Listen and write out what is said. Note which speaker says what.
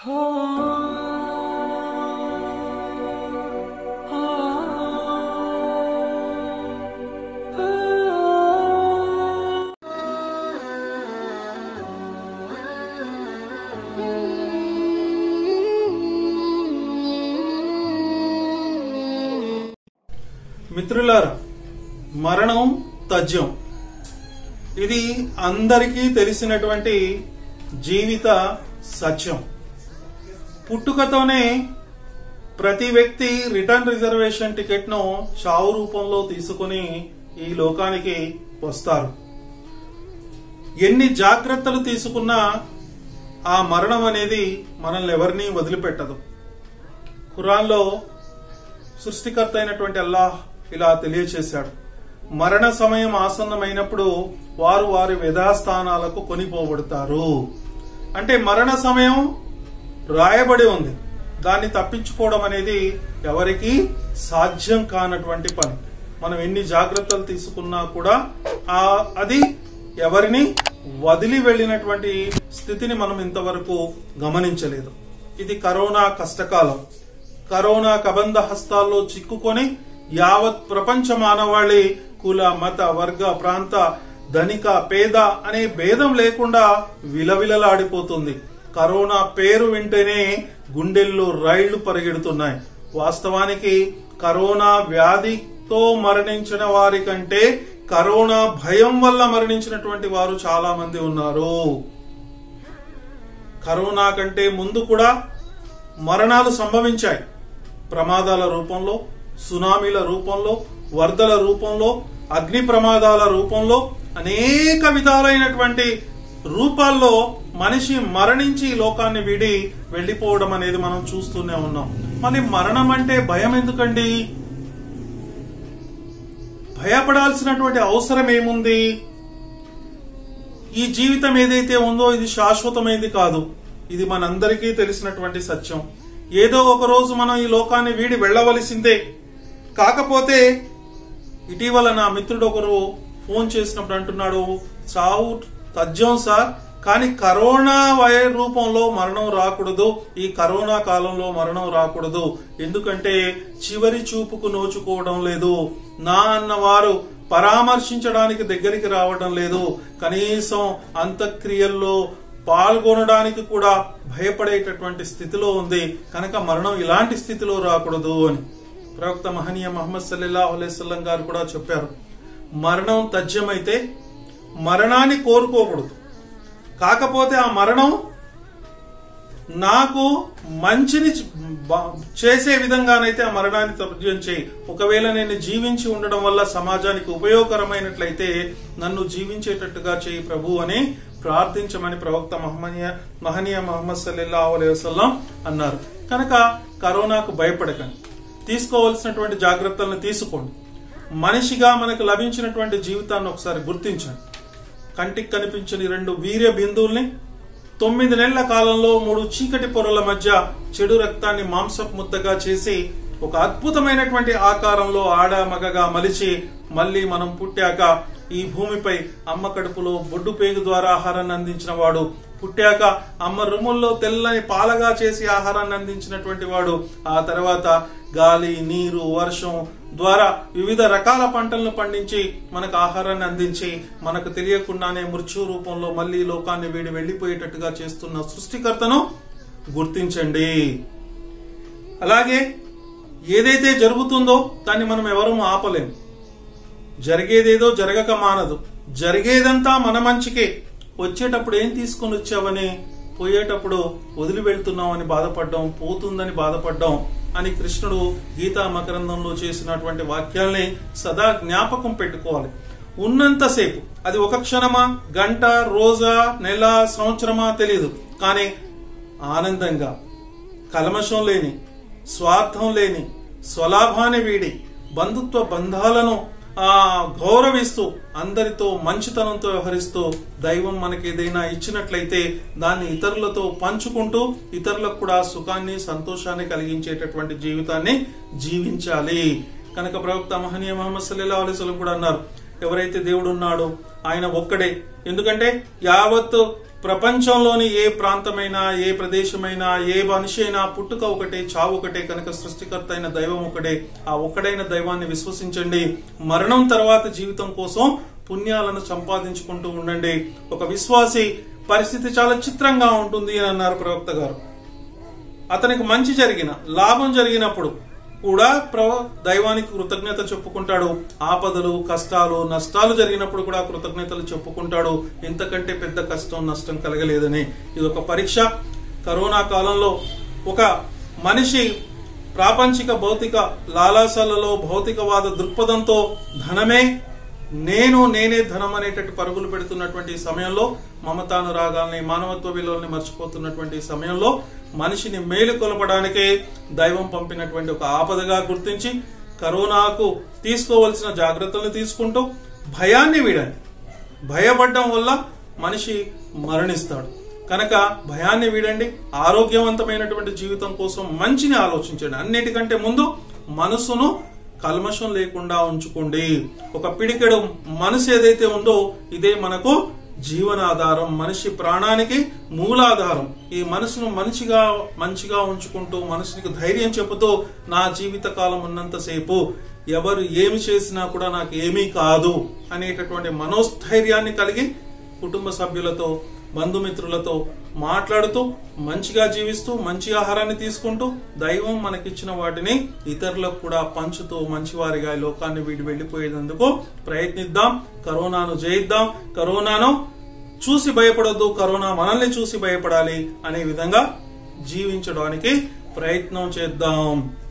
Speaker 1: మిత్రులారా మరణం తథ్యం ఇది అందరికీ తెలిసినటువంటి జీవిత సత్యం పుట్టుకతోనే ప్రతి వ్యక్తి రిటర్న్ రిజర్వేషన్ టికెట్ ను చావు రూపంలో తీసుకుని ఈ లోకానికి వస్తారు ఎన్ని జాగ్రత్తలు తీసుకున్నా ఆ మరణం అనేది మనల్ని ఎవరిని వదిలిపెట్టదు ఖురాన్లో సృష్టికర్త అయినటువంటి అల్లాహ్ ఇలా తెలియచేశాడు మరణ సమయం ఆసన్నమైనప్పుడు వారు వారి యథాస్థానాలకు కొనిపోబడతారు అంటే మరణ సమయం రాయబడి ఉంది దాన్ని తప్పించుకోవడం అనేది ఎవరికి సాధ్యం కానటువంటి పని మనం ఎన్ని జాగ్రత్తలు తీసుకున్నా కూడా ఆ అది ఎవరిని వదిలి వెళ్ళినటువంటి స్థితిని మనం ఇంతవరకు గమనించలేదు ఇది కరోనా కష్టకాలం కరోనా కబంధ హస్తాల్లో చిక్కుకొని యావత్ ప్రపంచ మానవాళి కుల మత వర్గ ప్రాంత ధనిక పేద అనే భేదం లేకుండా విలవిలలాడిపోతుంది కరోనా పేరు వింటేనే గుండెల్లో రైళ్లు పరిగెడుతున్నాయి వాస్తవానికి కరోనా వ్యాధితో మరణించిన వారి కంటే కరోనా భయం వల్ల మరణించినటువంటి వారు చాలా మంది ఉన్నారు కరోనా కంటే ముందు కూడా మరణాలు సంభవించాయి ప్రమాదాల రూపంలో సునామీల రూపంలో వరదల రూపంలో అగ్ని ప్రమాదాల రూపంలో అనేక విధాలైనటువంటి రూపాల్లో మనిషి మరణించి ఈ లోకాన్ని వీడి వెళ్లిపోవడం అనేది మనం చూస్తూనే ఉన్నాం మరి మరణం అంటే భయం ఎందుకండి భయపడాల్సినటువంటి అవసరం ఏముంది ఈ జీవితం ఏదైతే ఉందో ఇది శాశ్వతమైంది కాదు ఇది మనందరికీ తెలిసినటువంటి సత్యం ఏదో ఒక రోజు మనం ఈ లోకాన్ని వీడి వెళ్ళవలసిందే కాకపోతే ఇటీవల నా మిత్రుడు ఒకరు ఫోన్ చేసినప్పుడు అంటున్నాడు చావు తథ్యం సార్ కానీ కరోనా వైర్ రూపంలో మరణం రాకూడదు ఈ కరోనా కాలంలో మరణం రాకూడదు ఎందుకంటే చివరి చూపుకు నోచుకోవడం లేదు నా అన్నవారు పరామర్శించడానికి దగ్గరికి రావడం లేదు కనీసం అంత్యక్రియల్లో పాల్గొనడానికి కూడా భయపడేటటువంటి స్థితిలో ఉంది కనుక మరణం ఇలాంటి స్థితిలో రాకూడదు అని ప్రవక్త మహనీయ మహమ్మద్ సల్లల్లాహు అలైవల్లం గారు కూడా చెప్పారు మరణం తథ్యమైతే మరణాన్ని కోరుకోకూడదు కాకపోతే ఆ మరణం నాకు మంచిని బ- చేసే విధంగానైతే ఆ మరణాన్ని తథ్యం చేయి ఒకవేళ నేను జీవించి ఉండడం వల్ల సమాజానికి ఉపయోగకరమైనట్లయితే నన్ను జీవించేటట్టుగా చేయి ప్రభు అని ప్రార్థించమని ప్రవక్త మహమనీయ మహనీయ మహమ్మద్ సల్లల్లాహు అలైహి వసల్లం అన్నారు కనుక కరోనాకు భయపడకండి తీసుకోవాల్సినటువంటి జాగ్రత్తలను తీసుకోండి మనిషిగా మనకు లభించినటువంటి జీవితాన్ని ఒకసారి గుర్తించండి కంటికి కనిపించని రెండు వీర్య బిందువుల్ని తొమ్మిది నెలల కాలంలో మూడు చీకటి పొరల మధ్య చెడు రక్తాన్ని మాంసపు ముద్దగా చేసి ఒక అద్భుతమైనటువంటి ఆకారంలో ఆడ మగగా మలిచి మళ్ళీ మనం పుట్టాక ఈ భూమిపై అమ్మ కడుపులో బొడ్డు పేగు ద్వారా ఆహారాన్ని అందించిన వాడు పుట్టాక అమ్మ రొమ్ముల్లో తెల్లని పాలగా చేసి ఆహారాన్ని అందించినటువంటి వాడు ఆ తర్వాత గాలి నీరు వర్షం ద్వారా వివిధ రకాల పంటలను పండించి మనకు ఆహారాన్ని అందించి మనకు తెలియకుండానే మృత్యు రూపంలో మళ్ళీ లోకాన్ని వీడి వెళ్లిపోయేటట్టుగా చేస్తున్న సృష్టికర్తను గుర్తించండి అలాగే ఏదైతే జరుగుతుందో దాన్ని మనం ఎవరూ ఆపలేం జరిగేదేదో జరగక మానదు జరిగేదంతా మన మంచికే వచ్చేటప్పుడు ఏం తీసుకొని వచ్చావని పోయేటప్పుడు వదిలి వెళ్తున్నామని బాధపడ్డాం పోతుందని బాధపడ్డాం అని కృష్ణుడు గీతా మకరందంలో చేసినటువంటి వాక్యాల్ని సదా జ్ఞాపకం పెట్టుకోవాలి ఉన్నంతసేపు అది ఒక క్షణమా గంట రోజా నెల సంవత్సరమా తెలియదు కానీ ఆనందంగా కల్మషం లేని స్వార్థం లేని స్వలాభాన్ని వీడి బంధుత్వ బంధాలను ఆ గౌరవిస్తూ అందరితో మంచితనంతో వ్యవహరిస్తూ దైవం మనకి ఏదైనా ఇచ్చినట్లయితే దాన్ని ఇతరులతో పంచుకుంటూ ఇతరులకు కూడా సుఖాన్ని సంతోషాన్ని కలిగించేటటువంటి జీవితాన్ని జీవించాలి కనుక ప్రవక్త మహనీయ మహమ్మద్ సల్లల్లాహు అలైహి వసల్లం కూడా అన్నారు ఎవరైతే దేవుడు ఉన్నాడో ఆయన ఒక్కడే ఎందుకంటే యావత్ ప్రపంచంలోని ఏ ప్రాంతమైనా ఏ ప్రదేశమైనా ఏ మనిషి అయినా పుట్టుక ఒకటే చావు ఒకటే కనుక సృష్టికర్త అయిన దైవం ఒకటే ఆ ఒక్కడైన దైవాన్ని విశ్వసించండి మరణం తర్వాత జీవితం కోసం పుణ్యాలను సంపాదించుకుంటూ ఉండండి ఒక విశ్వాసి పరిస్థితి చాలా చిత్రంగా ఉంటుంది అని అన్నారు ప్రవక్త గారు అతనికి మంచి జరిగిన లాభం జరిగినప్పుడు కూడా ప్ర దైవానికి కృతజ్ఞత చెప్పుకుంటాడు ఆపదలు కష్టాలు నష్టాలు జరిగినప్పుడు కూడా కృతజ్ఞతలు చెప్పుకుంటాడు ఇంతకంటే పెద్ద కష్టం నష్టం కలగలేదని ఇది ఒక పరీక్ష కరోనా కాలంలో ఒక మనిషి ప్రాపంచిక భౌతిక లాలాసాలలో భౌతికవాద దృక్పథంతో ధనమే నేను నేనే ధనం అనేటట్టు పరుగులు పెడుతున్నటువంటి సమయంలో మమతానురాగాల్ని మానవత్వ విలువల్ని మర్చిపోతున్నటువంటి సమయంలో మనిషిని మేలు కొలపడానికే దైవం పంపినటువంటి ఒక ఆపదగా గుర్తించి కరోనాకు తీసుకోవలసిన జాగ్రత్తలు తీసుకుంటూ భయాన్ని వీడండి భయపడడం వల్ల మనిషి మరణిస్తాడు కనుక భయాన్ని వీడండి ఆరోగ్యవంతమైనటువంటి జీవితం కోసం మంచిని ఆలోచించండి అన్నిటికంటే ముందు మనసును కల్మషం లేకుండా ఉంచుకోండి ఒక పిడికెడు మనసు ఏదైతే ఉందో ఇదే మనకు జీవనాధారం మనిషి ప్రాణానికి మూలాధారం ఈ మనసును మంచిగా మంచిగా ఉంచుకుంటూ మనసునికి ధైర్యం చెబుతూ నా జీవిత కాలం ఉన్నంతసేపు ఎవరు ఏమి చేసినా కూడా నాకు ఏమీ కాదు అనేటటువంటి మనోస్థైర్యాన్ని కలిగి కుటుంబ సభ్యులతో బంధుమిత్రులతో మాట్లాడుతూ మంచిగా జీవిస్తూ మంచి ఆహారాన్ని తీసుకుంటూ దైవం మనకిచ్చిన వాటిని ఇతరులకు కూడా పంచుతూ మంచివారిగా ఈ లోకాన్ని వీడి వెళ్లిపోయేందుకు ప్రయత్నిద్దాం కరోనాను జయిద్దాం కరోనాను చూసి భయపడొద్దు కరోనా మనల్ని చూసి భయపడాలి అనే విధంగా జీవించడానికి ప్రయత్నం చేద్దాం